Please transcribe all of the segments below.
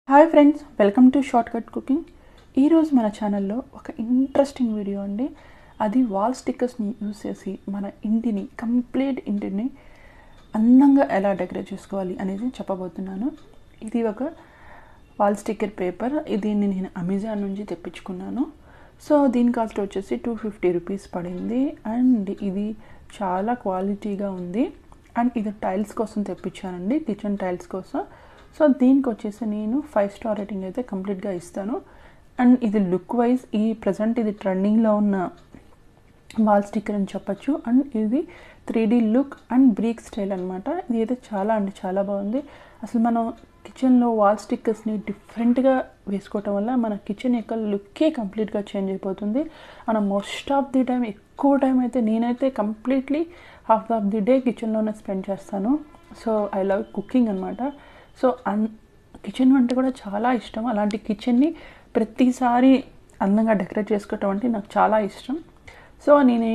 hi friends welcome to short cut cooking ఈరోజు మన ఛానల్లో ఒక ఇంట్రెస్టింగ్ వీడియో అండి అది వాల్ స్టిక్కర్స్ని యూజ్ చేసి మన ఇంటిని కంప్లీట్ ఇంటిని అందంగా ఎలా డెకరేట్ చేసుకోవాలి అనేది చెప్పబోతున్నాను ఇది ఒక వాల్ స్టిక్కర్ పేపర్ దీన్ని నేను అమెజాన్ నుంచి తెప్పించుకున్నాను సో దీని కాస్ట్ వచ్చేసి టూ ఫిఫ్టీ రూపీస్ పడింది అండ్ ఇది చాలా క్వాలిటీగా ఉంది అండ్ ఇది టైల్స్ కోసం తెప్పించానండి కిచెన్ టైల్స్ కోసం సో దీనికి వచ్చేసి నేను ఫైవ్ స్టార్ రేటింగ్ అయితే కంప్లీట్గా ఇస్తాను అండ్ ఇది లుక్ వైజ్ ఈ ప్రజెంట్ ఇది ట్రెండింగ్లో ఉన్న వాల్ స్టిక్కర్ అని చెప్పచ్చు అండ్ ఇది three D look and brick style అనమాట ఇది అయితే చాలా అంటే చాలా బాగుంది అసలు మనం కిచెన్లో వాల్ స్టిక్కర్స్ని డిఫరెంట్గా వేసుకోవటం వల్ల మన కిచెన్ యొక్క లుక్కే కంప్లీట్గా చేంజ్ అయిపోతుంది మనం మోస్ట్ ఆఫ్ ది టైం ఎక్కువ టైం అయితే నేనైతే completely half of the day కిచెన్లోనే స్పెండ్ చేస్తాను సో ఐ లవ్ కుకింగ్ అనమాట సో అన్ కిచెన్ అంటే కూడా చాలా ఇష్టం అలాంటి కిచెన్ని ప్రతిసారి అందంగా డెకరేట్ చేసుకోవటం అంటే నాకు చాలా ఇష్టం సో నేను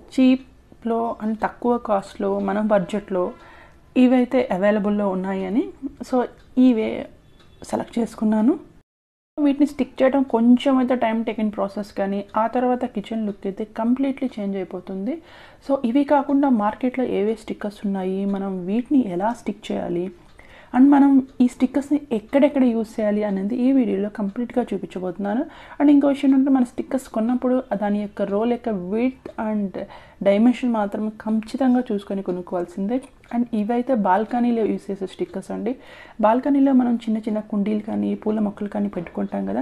చీప్లో అండ్ తక్కువ కాస్ట్లో మన బడ్జెట్లో ఇవైతే అవైలబుల్లో ఉన్నాయని సో ఇవే సెలెక్ట్ చేసుకున్నాను వీటిని స్టిక్ చేయడం కొంచెం అయితే టైం టేకిన్ ప్రాసెస్ కానీ ఆ తర్వాత కిచెన్ లుక్ అయితే కంప్లీట్లీ చేంజ్ అయిపోతుంది సో ఇవి కాకుండా మార్కెట్లో ఏవే స్టిక్కర్స్ ఉన్నాయి మనం వీటిని ఎలా స్టిక్ చేయాలి అండ్ మనం ఈ స్టిక్కర్స్ని ఎక్కడెక్కడ యూస్ చేయాలి అనేది ఈ వీడియోలో కంప్లీట్గా చూపించబోతున్నాను అండ్ ఇంకో విషయం అంటే మన స్టిక్కర్స్ కొన్నప్పుడు దాని యొక్క రోల్ యొక్క వెయిట్ అండ్ డైమెన్షన్ మాత్రం ఖచ్చితంగా చూసుకొని కొనుక్కోవాల్సిందే అండ్ ఇవైతే బాల్కనీలో యూస్ చేసే స్టిక్కర్స్ అండి బాల్కనీలో మనం చిన్న చిన్న కుండీలు కానీ పూల మొక్కలు కానీ పెట్టుకుంటాం కదా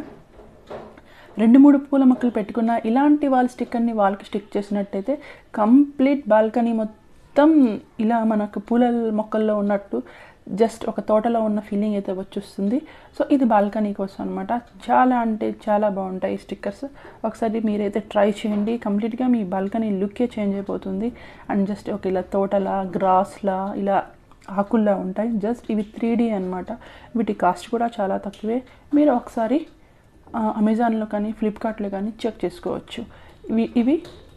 రెండు మూడు పూల మొక్కలు పెట్టుకున్న ఇలాంటి వాల్ స్టిక్కర్ని వాళ్ళకి స్టిక్ చేసినట్టయితే కంప్లీట్ బాల్కనీ మొత్తం ఇలా మనకు పూల మొక్కల్లో ఉన్నట్టు జస్ట్ ఒక తోటలో ఉన్న ఫీలింగ్ అయితే వచ్చేస్తుంది సో ఇది బాల్కనీ కోసం అనమాట చాలా అంటే చాలా బాగుంటాయి ఈ స్టిక్కర్స్ ఒకసారి మీరైతే ట్రై చేయండి కంప్లీట్గా మీ బాల్కనీ లుక్కే చేంజ్ అయిపోతుంది అండ్ జస్ట్ ఒక ఇలా తోటలా గ్రాస్లా ఇలా ఆకుల్లా ఉంటాయి జస్ట్ ఇవి త్రీ డీ అనమాట వీటి కాస్ట్ కూడా చాలా తక్కువే మీరు ఒకసారి అమెజాన్లో కానీ ఫ్లిప్కార్ట్లో కానీ చెక్ చేసుకోవచ్చు ఇవి ఇవి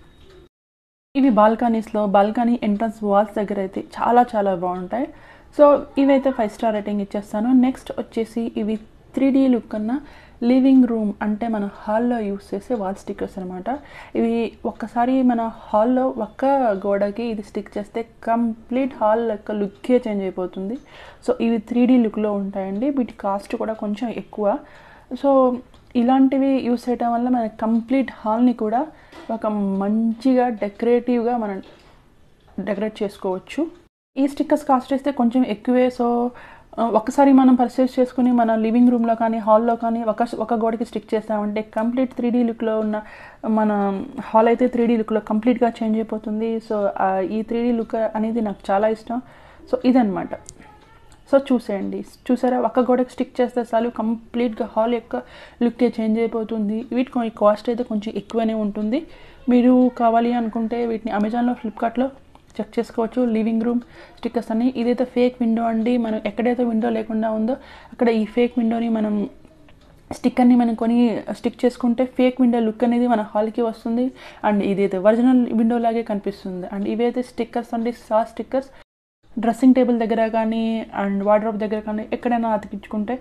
ఇవి బాల్కనీస్లో బాల్కనీ ఎంట్రన్స్ వాల్స్ దగ్గర అయితే చాలా చాలా బాగుంటాయి సో ఇవైతే ఫైవ్ స్టార్ రేటింగ్ ఇచ్చేస్తాను నెక్స్ట్ వచ్చేసి ఇవి త్రీ డీ లుక్ కన్నా లివింగ్ రూమ్ అంటే మన హాల్లో యూస్ చేసే వాల్ స్టిక్కర్స్ అనమాట ఇవి ఒక్కసారి మన హాల్లో ఒక్క గోడకి ఇది స్టిక్ చేస్తే కంప్లీట్ హాల్ యొక్క లుక్కే చేంజ్ అయిపోతుంది సో ఇవి త్రీ డీ లుక్లో ఉంటాయండి వీటి కాస్ట్ కూడా కొంచెం ఎక్కువ సో ఇలాంటివి యూస్ చేయడం వల్ల మన కంప్లీట్ హాల్ని కూడా ఒక మంచిగా డెకరేటివ్గా మనం డెకరేట్ చేసుకోవచ్చు ఈ స్టిక్కర్స్ కాస్ట్ అయితే కొంచెం ఎక్కువే సో ఒకసారి మనం పర్చేస్ చేసుకుని మన లివింగ్ రూమ్లో కానీ హాల్లో కానీ ఒక ఒక గోడకి స్టిక్ చేస్తామంటే కంప్లీట్ త్రీ డీ లుక్లో ఉన్న మన హాల్ అయితే త్రీ డీ లుక్లో కంప్లీట్గా చేంజ్ అయిపోతుంది సో ఈ త్రీ డీ లుక్ అనేది నాకు చాలా ఇష్టం సో ఇదనమాట సో చూసేయండి చూసారా ఒక్క గోడకి స్టిక్ చేస్తే చాలు కంప్లీట్గా హాల్ యొక్క లుక్కే చేంజ్ అయిపోతుంది వీటి కొన్ని కాస్ట్ అయితే కొంచెం ఎక్కువనే ఉంటుంది మీరు కావాలి అనుకుంటే వీటిని అమెజాన్లో ఫ్లిప్కార్ట్లో చెక్ చేసుకోవచ్చు లివింగ్ రూమ్ స్టిక్కర్స్ అన్ని ఇదైతే ఫేక్ విండో అండి మనం ఎక్కడైతే విండో లేకుండా ఉందో అక్కడ ఈ ఫేక్ విండోని మనం స్టిక్కర్ని మనం కొని స్టిక్ చేసుకుంటే ఫేక్ విండో లుక్ అనేది మన హాల్కి వస్తుంది అండ్ ఇదైతే ఒరిజినల్ విండో లాగే కనిపిస్తుంది అండ్ ఇవైతే స్టిక్కర్స్ అండి సా స్టిక్కర్స్ డ్రెస్సింగ్ టేబుల్ దగ్గర కానీ అండ్ వార్డ్రోబ్ దగ్గర కానీ ఎక్కడైనా అతికించుకుంటే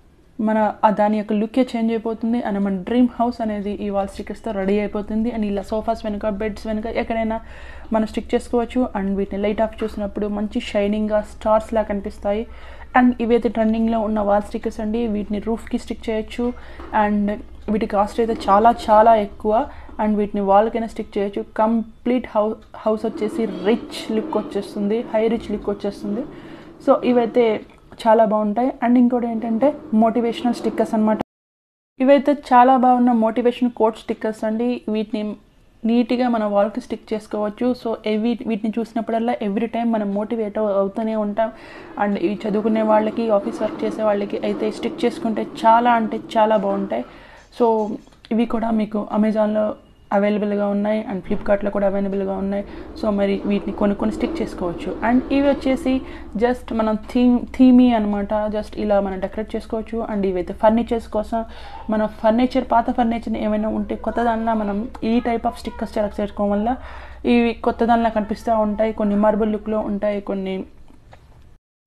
మన దాని యొక్క లుక్కే చేంజ్ అయిపోతుంది అండ్ మన డ్రీమ్ హౌస్ అనేది ఈ వాల్ స్టిక్కర్స్తో రెడీ అయిపోతుంది అండ్ ఇలా సోఫాస్ వెనుక బెడ్స్ వెనుక ఎక్కడైనా మనం స్టిక్ చేసుకోవచ్చు అండ్ వీటిని లైట్ ఆఫ్ చూసినప్పుడు మంచి షైనింగ్గా స్టార్స్ లా కనిపిస్తాయి అండ్ ఇవైతే ట్రెండింగ్లో ఉన్న వాల్ స్టిక్కర్స్ అండి వీటిని రూఫ్కి స్టిక్ చేయొచ్చు అండ్ వీటి కాస్ట్ అయితే చాలా చాలా ఎక్కువ అండ్ వీటిని వాల్కైనా స్టిక్ చేయొచ్చు కంప్లీట్ హౌస్ హౌస్ వచ్చేసి రిచ్ లుక్ వచ్చేస్తుంది హై రిచ్ లుక్ వచ్చేస్తుంది సో ఇవైతే చాలా బాగుంటాయి అండ్ ఇంకోటి ఏంటంటే మోటివేషనల్ స్టిక్కర్స్ అనమాట ఇవైతే చాలా బాగున్న మోటివేషన్ కోట్ స్టిక్కర్స్ అండి వీటిని నీట్గా మన వాల్కి స్టిక్ చేసుకోవచ్చు సో ఎవ్రీ వీటిని చూసినప్పుడల్లా ఎవ్రీ టైం మనం మోటివేట్ అవుతూనే ఉంటాం అండ్ ఇవి చదువుకునే వాళ్ళకి ఆఫీస్ వర్క్ చేసే వాళ్ళకి అయితే స్టిక్ చేసుకుంటే చాలా అంటే చాలా బాగుంటాయి సో ఇవి కూడా మీకు అమెజాన్లో అవైలబుల్గా ఉన్నాయి అండ్ ఫ్లిప్కార్ట్లో కూడా అవైలబుల్గా ఉన్నాయి సో మరి వీటిని కొనుక్కొని స్టిక్ చేసుకోవచ్చు అండ్ ఇవి వచ్చేసి జస్ట్ మనం థీమ్ థీమీ అనమాట జస్ట్ ఇలా మనం డెకరేట్ చేసుకోవచ్చు అండ్ ఇవైతే ఫర్నిచర్స్ కోసం మన ఫర్నిచర్ పాత ఫర్నిచర్ ఏమైనా ఉంటే కొత్త దానిలో మనం ఈ టైప్ ఆఫ్ స్టిక్కర్స్ సెలెక్ట్ చేసుకోవడం వల్ల ఇవి కొత్త దానిలా కనిపిస్తూ ఉంటాయి కొన్ని మార్బుల్ లుక్లో ఉంటాయి కొన్ని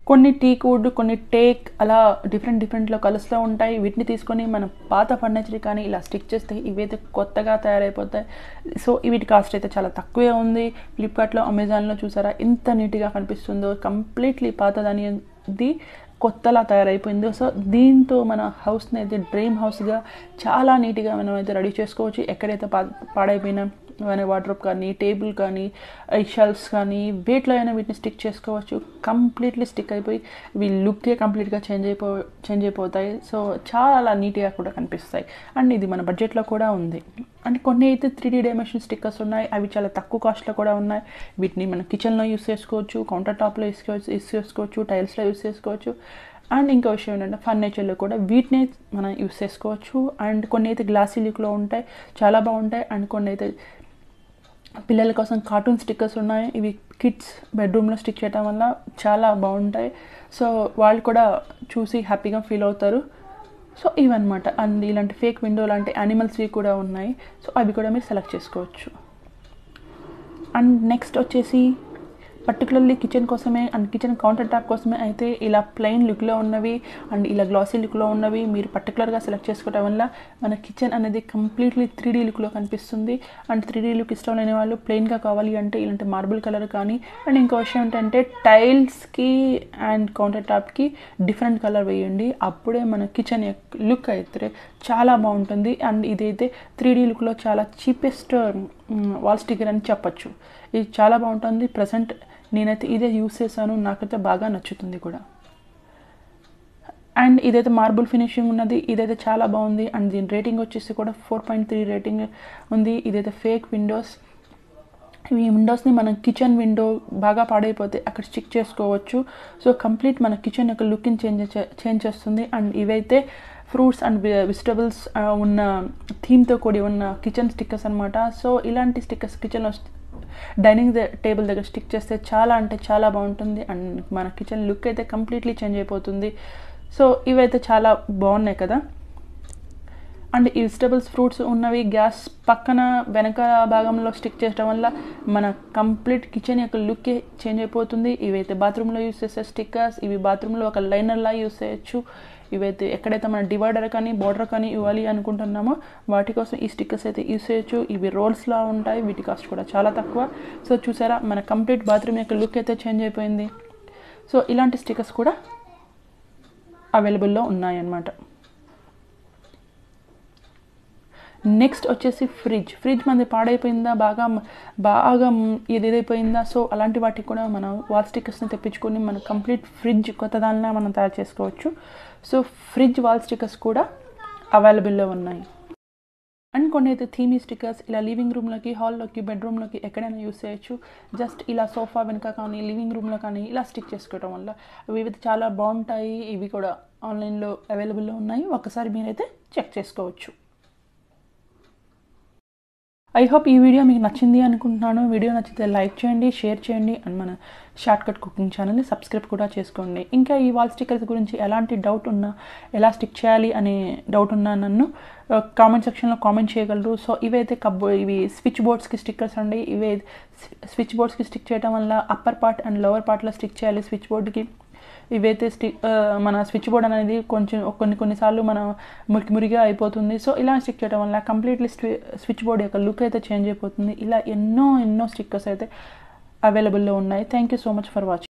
కొన్ని టీక్ వుడ్ కొన్ని టేక్ అలా డిఫరెంట్ డిఫరెంట్లో కలుస్తూ ఉంటాయి వీటిని తీసుకొని మన పాత ఫర్నిచర్ కానీ ఇలా స్టిక్ చేస్తే ఇవైతే కొత్తగా తయారైపోతాయి సో వీటి కాస్ట్ అయితే చాలా తక్కువే ఉంది ఫ్లిప్కార్ట్లో అమెజాన్లో చూసారా ఎంత నీట్గా కనిపిస్తుందో కంప్లీట్లీ పాతదనేది కొత్తలా తయారైపోయిందో సో దీంతో మన హౌస్ని అయితే డ్రీమ్ హౌస్గా చాలా నీట్గా మనం అయితే రెడీ చేసుకోవచ్చు ఎక్కడైతే పా పాడైపోయినా మన వార్డ్రోబ్ కానీ టేబుల్ కానీ ఈ షెల్ఫ్స్ కానీ వేట్లో అయినా వీటిని స్టిక్ చేసుకోవచ్చు కంప్లీట్లీ స్టిక్ అయిపోయి వీ లుక్కే కంప్లీట్గా చేంజ్ అయిపో చేంజ్ అయిపోతాయి సో చాలా నీట్గా కూడా కనిపిస్తాయి అండ్ ఇది మన బడ్జెట్లో కూడా ఉంది అండ్ కొన్ని అయితే త్రీ డీ డైమెన్షన్ స్టిక్కర్స్ ఉన్నాయి అవి చాలా తక్కువ కాస్ట్లో కూడా ఉన్నాయి వీటిని మనం కిచెన్లో యూస్ చేసుకోవచ్చు కౌంటర్ టాప్లో యూస్ యూస్ చేసుకోవచ్చు టైల్స్లో యూస్ చేసుకోవచ్చు అండ్ ఇంకో విషయం ఏంటంటే ఫర్నిచర్లో కూడా వీటిని మనం యూస్ చేసుకోవచ్చు అండ్ కొన్ని అయితే గ్లాసీ లుక్లో ఉంటాయి చాలా బాగుంటాయి అండ్ కొన్ని అయితే పిల్లల కోసం కార్టూన్ స్టిక్కర్స్ ఉన్నాయి ఇవి కిడ్స్ బెడ్రూమ్లో స్టిక్ చేయడం వల్ల చాలా బాగుంటాయి సో వాళ్ళు కూడా చూసి హ్యాపీగా ఫీల్ అవుతారు సో ఇవన్నమాట అండ్ ఇలాంటి ఫేక్ విండో లాంటి యానిమల్స్వి కూడా ఉన్నాయి సో అవి కూడా మీరు సెలెక్ట్ చేసుకోవచ్చు అండ్ నెక్స్ట్ వచ్చేసి పర్టికులర్లీ కిచెన్ కోసమే అండ్ కిచెన్ కౌంటర్ టాప్ కోసమే అయితే ఇలా ప్లెయిన్ లుక్లో ఉన్నవి అండ్ ఇలా గ్లాసీ లుక్లో ఉన్నవి మీరు పర్టికులర్గా సెలెక్ట్ చేసుకోవడం వల్ల మన కిచెన్ అనేది కంప్లీట్లీ త్రీ డీ లుక్లో కనిపిస్తుంది అండ్ త్రీ డీ లుక్ ఇష్టం లేని వాళ్ళు ప్లెయిన్గా కావాలి అంటే ఇలాంటి మార్బుల్ కలర్ కానీ అండ్ ఇంకో విషయం ఏంటంటే టైల్స్కి అండ్ కౌంటర్ టాప్కి డిఫరెంట్ కలర్ వేయండి అప్పుడే మన కిచెన్ లుక్ అయితే చాలా బాగుంటుంది అండ్ ఇదైతే త్రీ డీ లుక్లో చాలా చీపెస్ట్ వాల్ స్టిక్కర్ అని చెప్పచ్చు ఇది చాలా బాగుంటుంది ప్రజెంట్ నేనైతే ఇదే యూస్ చేశాను నాకైతే బాగా నచ్చుతుంది కూడా అండ్ ఇదైతే మార్బుల్ ఫినిషింగ్ ఉన్నది ఇదైతే చాలా బాగుంది అండ్ దీని రేటింగ్ వచ్చేసి కూడా ఫోర్ పాయింట్ త్రీ రేటింగ్ ఉంది ఇదైతే ఫేక్ విండోస్ ఈ విండోస్ని మనం కిచెన్ విండో బాగా పాడైపోతే అక్కడ స్టిక్ చేసుకోవచ్చు సో కంప్లీట్ మన కిచెన్ యొక్క లుక్ని చేంజ్ చేంజ్ చేస్తుంది అండ్ ఇవైతే ఫ్రూట్స్ అండ్ వెజిటబుల్స్ ఉన్న థీమ్తో కూడి ఉన్న కిచెన్ స్టిక్కర్స్ అనమాట సో ఇలాంటి స్టిక్కర్స్ కిచెన్లో డైనింగ్ టేబుల్ దగ్గర స్టిక్ చేస్తే చాలా అంటే చాలా బాగుంటుంది అండ్ మన కిచెన్ లుక్ అయితే కంప్లీట్లీ చేంజ్ అయిపోతుంది సో ఇవైతే చాలా బాగున్నాయి కదా అండ్ ఈ వెజిటబుల్స్ ఫ్రూట్స్ ఉన్నవి గ్యాస్ పక్కన వెనక భాగంలో స్టిక్ చేయడం వల్ల మన కంప్లీట్ కిచెన్ యొక్క లుక్కే చేంజ్ అయిపోతుంది ఇవైతే బాత్రూంలో యూస్ చేసే స్టిక్కర్స్ ఇవి బాత్రూంలో ఒక లైనర్లా యూస్ చేయొచ్చు ఇవైతే ఎక్కడైతే మన డివైడర్ కానీ బార్డర్ కానీ ఇవ్వాలి అనుకుంటున్నామో వాటి కోసం ఈ స్టిక్కర్స్ అయితే యూస్ చేయొచ్చు ఇవి రోల్స్లా ఉంటాయి వీటి కాస్ట్ కూడా చాలా తక్కువ సో చూసారా మన కంప్లీట్ బాత్రూమ్ యొక్క లుక్ అయితే చేంజ్ అయిపోయింది సో ఇలాంటి స్టిక్కర్స్ కూడా అవైలబుల్లో ఉన్నాయన్నమాట నెక్స్ట్ వచ్చేసి ఫ్రిడ్జ్ ఫ్రిడ్జ్ మనది పాడైపోయిందా బాగా బాగా ఇది ఇదైపోయిందా సో అలాంటి వాటికి కూడా మనం వాల్ స్టిక్కర్స్ని తెప్పించుకొని మన కంప్లీట్ ఫ్రిడ్జ్ కొత్త దానిలా మనం తయారు చేసుకోవచ్చు సో ఫ్రిడ్జ్ వాల్ స్టిక్కర్స్ కూడా అవైలబుల్లో ఉన్నాయి అండ్ కొన్ని అయితే థీమీ స్టిక్కర్స్ ఇలా లివింగ్ రూమ్లోకి హాల్లోకి బెడ్రూమ్లోకి ఎక్కడైనా యూస్ చేయొచ్చు జస్ట్ ఇలా సోఫా వెనుక కానీ లివింగ్ రూమ్లో కానీ ఇలా స్టిక్ చేసుకోవడం వల్ల ఇవి చాలా బాగుంటాయి ఇవి కూడా ఆన్లైన్లో అవైలబుల్లో ఉన్నాయి ఒకసారి మీరైతే చెక్ చేసుకోవచ్చు ఐ హోప్ ఈ వీడియో మీకు నచ్చింది అనుకుంటున్నాను వీడియో నచ్చితే లైక్ చేయండి షేర్ చేయండి అండ్ మన షార్ట్ కట్ కుకింగ్ ఛానల్ని సబ్స్క్రైబ్ కూడా చేసుకోండి ఇంకా ఈ వాల్ స్టిక్కర్స్ గురించి ఎలాంటి డౌట్ ఉన్నా ఎలా స్టిక్ చేయాలి అనే డౌట్ ఉన్నా నన్ను కామెంట్ సెక్షన్లో కామెంట్ చేయగలరు సో ఇవైతే కబ్ ఇవి స్విచ్ బోర్డ్స్కి స్టిక్కర్స్ అండి ఇవే స్విచ్ బోర్డ్స్కి స్టిక్ చేయడం వల్ల అప్పర్ పార్ట్ అండ్ లోవర్ పార్ట్లో స్టిక్ చేయాలి స్విచ్ బోర్డ్కి ఇవైతే స్టి మన స్విచ్ బోర్డ్ అనేది కొంచెం కొన్ని కొన్నిసార్లు మన మురికి మురిగా అయిపోతుంది సో ఇలా స్టిక్ చేయడం వల్ల కంప్లీట్లీ స్విచ్ బోర్డ్ యొక్క లుక్ అయితే చేంజ్ అయిపోతుంది ఇలా ఎన్నో ఎన్నో స్టిక్కర్స్ అయితే అవైలబుల్లో ఉన్నాయి thank you so much for watching